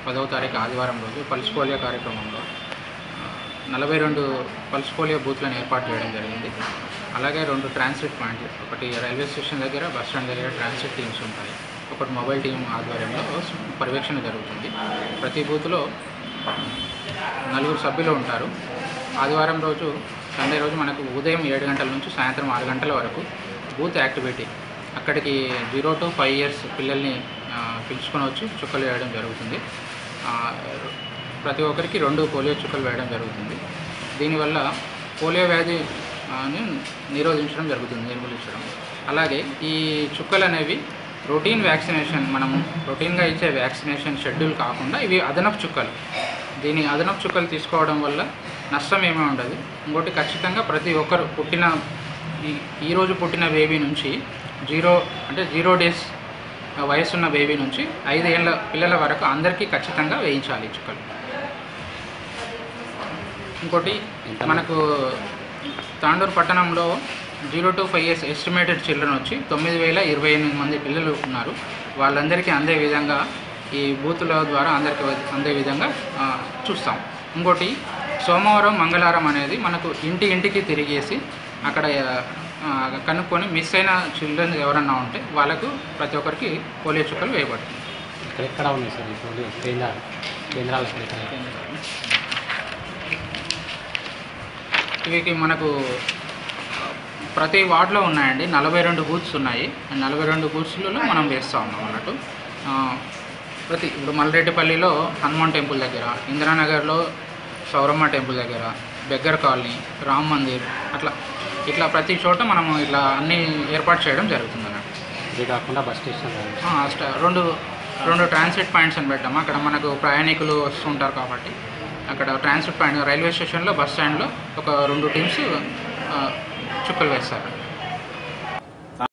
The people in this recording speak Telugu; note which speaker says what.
Speaker 1: పదవ తారీఖు ఆదివారం రోజు పల్స్ పోలియో కార్యక్రమంలో ఆ, నలభై రెండు పల్స్ పోలియో బూత్లను ఏర్పాటు చేయడం జరిగింది అలాగే రెండు ట్రాన్సిట్ పాయింట్లు ఒకటి రైల్వే స్టేషన్ దగ్గర బస్ స్టాండ్ దగ్గర ట్రాన్సిట్ టీమ్స్ ఉంటాయి ఒకటి మొబైల్ టీం ఆధ్వర్యంలో పర్యవేక్షణ జరుగుతుంది ప్రతి బూత్లో నలుగురు సభ్యులు ఉంటారు ఆదివారం రోజు సండే రోజు మనకు ఉదయం ఏడు గంటల నుంచి సాయంత్రం ఆరు గంటల వరకు బూత్ యాక్టివిటీ అక్కడికి జీరో టు ఫైవ్ ఇయర్స్ పిల్లల్ని ఆ, పిలుచుకొని వచ్చి చుక్కలు వేయడం జరుగుతుంది ఆ, ప్రతి ఒక్కరికి రెండు పోలియో చుక్కలు వేయడం జరుగుతుంది దీనివల్ల పోలియో వ్యాధి ఆ, ని నిరోధించడం జరుగుతుంది నిర్మూలించడం అలాగే ఈ చుక్కలు అనేవి రొటీన్ వ్యాక్సినేషన్ మనము రొటీన్గా ఇచ్చే వ్యాక్సినేషన్ షెడ్యూల్ కాకుండా ఇవి అదనపు చుక్కలు దీని అదనపు చుక్కలు తీసుకోవడం వల్ల నష్టం ఏమీ ఉండదు ఇంకోటి ఖచ్చితంగా ప్రతి ఒక్కరు పుట్టిన ఈ ఈరోజు పుట్టిన బేబీ నుంచి జీరో అంటే జీరో డేస్ వయసున్న బేబీ నుంచి ఐదేళ్ల పిల్లల వరకు అందరికీ ఖచ్చితంగా వేయించాలి ఈ చుక్కలు ఇంకోటి మనకు తాండూరు పట్టణంలో zero to five years estimated children వచ్చి తొమ్మిది వేల ఇరవై ఎనిమిది మంది పిల్లలు ఉన్నారు వాళ్ళందరికీ అందే విధంగా ఈ బూతుల ద్వారా అందరికీ అందే విధంగా ఆ, చూస్తాం ఇంకోటి సోమవారం మంగళవారం అనేది మనకు ఇంటి ఇంటికి తిరిగేసి అక్కడ ఆ, కనుక్కొని మిస్ అయిన చిల్డ్రన్ ఎవరన్నా ఉంటే వాళ్ళకు ప్రతి ఒక్కరికి పోలియో చుక్కలు వేయబడుతుంది
Speaker 2: ఎక్కడెక్కడ ఉన్నాయి సార్ ఈ పోలియో కేంద్రాలు కేంద్రాలు ఎక్కడెక్కడ
Speaker 1: ఇవి మనకు ప్రతి వార్డులో ఉన్నాయండి నలభై రెండు బూత్స్ ఉన్నాయి నలభై రెండు బూత్స్లలో మనం వేస్తూ ఉన్నాం అన్నట్టు ఆ, ప్రతి ఇప్పుడు మల్రెడ్డిపల్లిలో హనుమాన్ టెంపుల్ దగ్గర ఇందిరానగర్లో సౌరమ్మ టెంపుల్ దగ్గర బెగ్గర్ కాలనీ రామ్ మందిర్ అట్లా ఇట్లా ప్రతి చోట మనము ఇట్లా అన్ని ఏర్పాటు చేయడం జరుగుతుంది అన్నట్టు
Speaker 2: ఇది కాకుండా బస్ స్టేషన్
Speaker 1: ఆ, స్ట- రెండు రెండు ట్రాన్సిట్ పాయింట్స్ అని పెట్టాము అక్కడ మనకు ప్రయాణికులు వస్తుంటారు కాబట్టి అక్కడ ట్రాన్సిట్ పాయింట్ రైల్వే స్టేషన్లో బస్ స్టాండ్లో ఒక రెండు టీమ్స్ చుక్కలు వేస్తారు